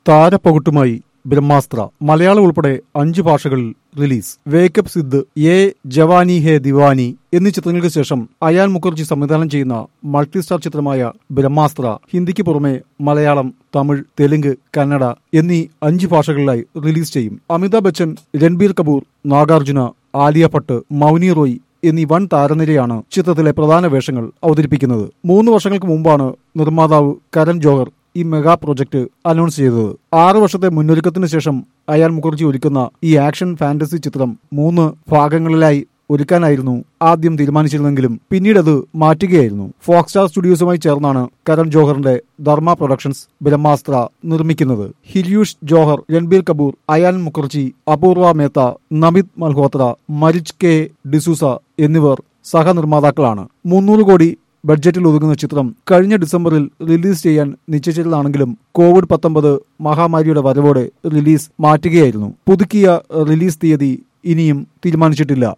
താരപ്പകുട്ടുമായി ബ്രഹ്മാസ്ത്ര മലയാളം ഉൾപ്പെടെ അഞ്ച് ഭാഷകളിൽ റിലീസ് വേക്കപ്പ് സിദ്ധ് എ ജവാനി ഹേ ദിവാനി എന്നീ ചിത്രങ്ങൾക്ക് ശേഷം അയാൻ മുഖർജി സംവിധാനം ചെയ്യുന്ന മൾട്ടി സ്റ്റാർ ചിത്രമായ ബ്രഹ്മാസ്ത്ര ഹിന്ദിക്ക് പുറമെ മലയാളം തമിഴ് തെലുങ്ക് കന്നഡ എന്നീ അഞ്ച് ഭാഷകളിലായി റിലീസ് ചെയ്യും അമിതാഭ് ബച്ചൻ രൺബീർ കപൂർ നാഗാർജുന ആലിയ ഭട്ട് മൗനി റോയ് എന്നീ വൻ താരനിരയാണ് ചിത്രത്തിലെ പ്രധാന വേഷങ്ങൾ അവതരിപ്പിക്കുന്നത് മൂന്ന് വർഷങ്ങൾക്ക് മുമ്പാണ് നിർമ്മാതാവ് കരൺ ജോഹർ ഈ മെഗാ പ്രൊജക്ട് അനൗൺസ് ചെയ്തത് ആറ് വർഷത്തെ മുന്നൊരുക്കത്തിന് ശേഷം അയാൻ മുഖർജി ഒരുക്കുന്ന ഈ ആക്ഷൻ ഫാന്റസി ചിത്രം മൂന്ന് ഭാഗങ്ങളിലായി ഒരുക്കാനായിരുന്നു ആദ്യം തീരുമാനിച്ചിരുന്നെങ്കിലും പിന്നീട് അത് മാറ്റുകയായിരുന്നു ഫോക്സ് സ്റ്റാർ സ്റ്റുഡിയോസുമായി ചേർന്നാണ് കരൺ ജോഹറിന്റെ ധർമ്മ പ്രൊഡക്ഷൻസ് ബ്രഹ്മാസ്ത്ര നിർമ്മിക്കുന്നത് ഹിര്യൂഷ് ജോഹർ രൺബീർ കപൂർ അയാൻ മുഖർജി അപൂർവ മേത്ത നമിത് മൽഹോത്ര മരിജ് കെ ഡിസൂസ എന്നിവർ സഹനിർമ്മാതാക്കളാണ് മുന്നൂറ് കോടി ബഡ്ജറ്റിൽ ഒതുങ്ങുന്ന ചിത്രം കഴിഞ്ഞ ഡിസംബറിൽ റിലീസ് ചെയ്യാൻ നിശ്ചയിച്ചിരുന്നതാണെങ്കിലും കോവിഡ് പത്തൊമ്പത് മഹാമാരിയുടെ വരവോടെ റിലീസ് മാറ്റുകയായിരുന്നു പുതുക്കിയ റിലീസ് തീയതി ഇനിയും തീരുമാനിച്ചിട്ടില്ല